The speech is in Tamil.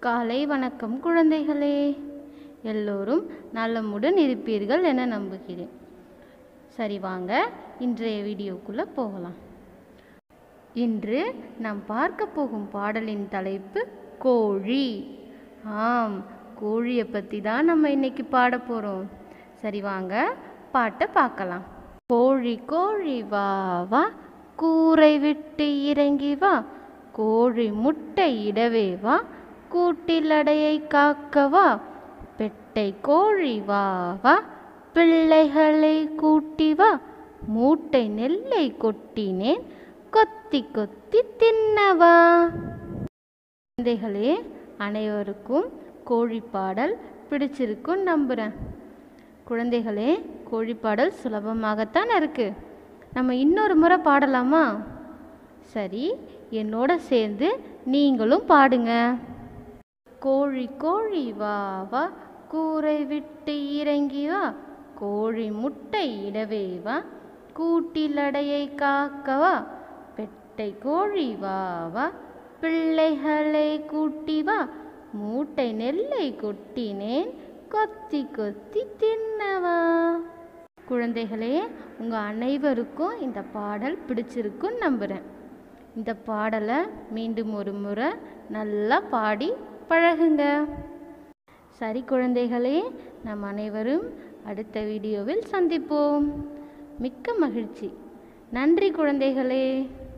காலை வணக்கம் குழந்தைகளே எல்லோரும் நலமுடன் இருப்பீர்கள் என நம்புகிறேன் சரி வாங்க இன்றைய வீடியோக்குள்ளே போகலாம் இன்று நாம் பார்க்க போகும் பாடலின் தலைப்பு கோழி ஆம் கோழியை பற்றி தான் நம்ம இன்னைக்கு பாட போகிறோம் சரி வாங்க பாட்டை பார்க்கலாம் கோழி கோழி வா வா கூரை விட்டு இறங்கி வா கோழி முட்டை இடவே வா கூட்டில் அடையை காக்கவா பெட்டை கோழி வா வா பிள்ளைகளை கூட்டி வா மூட்டை நெல்லை கொட்டினேன் கொத்தி கொத்தி தின்னவா குழந்தைகளே அனைவருக்கும் கோழி பாடல் பிடிச்சிருக்கும் நம்புகிறேன் குழந்தைகளே கோழி பாடல் சுலபமாகத்தான் இருக்கு நம்ம இன்னொரு முறை பாடலாமா சரி என்னோட சேர்ந்து நீங்களும் பாடுங்க கோழி கோழி வா வா கூரை விட்டு இறங்கி வா கோழி முட்டை இடவே வா கூட்டில் அடையை காக்கவா பெட்டை கோழி வா வா பிள்ளைகளை கூட்டி வா மூட்டை நெல்லை கொட்டினேன் கொத்தி கொத்தி தின்னவா குழந்தைகளே உங்கள் அனைவருக்கும் இந்த பாடல் பிடிச்சிருக்கும் நம்புகிறேன் இந்த பாடலை மீண்டும் ஒரு முறை நல்லா பாடி பழகுங்க சரி குழந்தைகளே நம் அனைவரும் அடுத்த வீடியோவில் சந்திப்போம் மிக்க மகிழ்ச்சி நன்றி குழந்தைகளே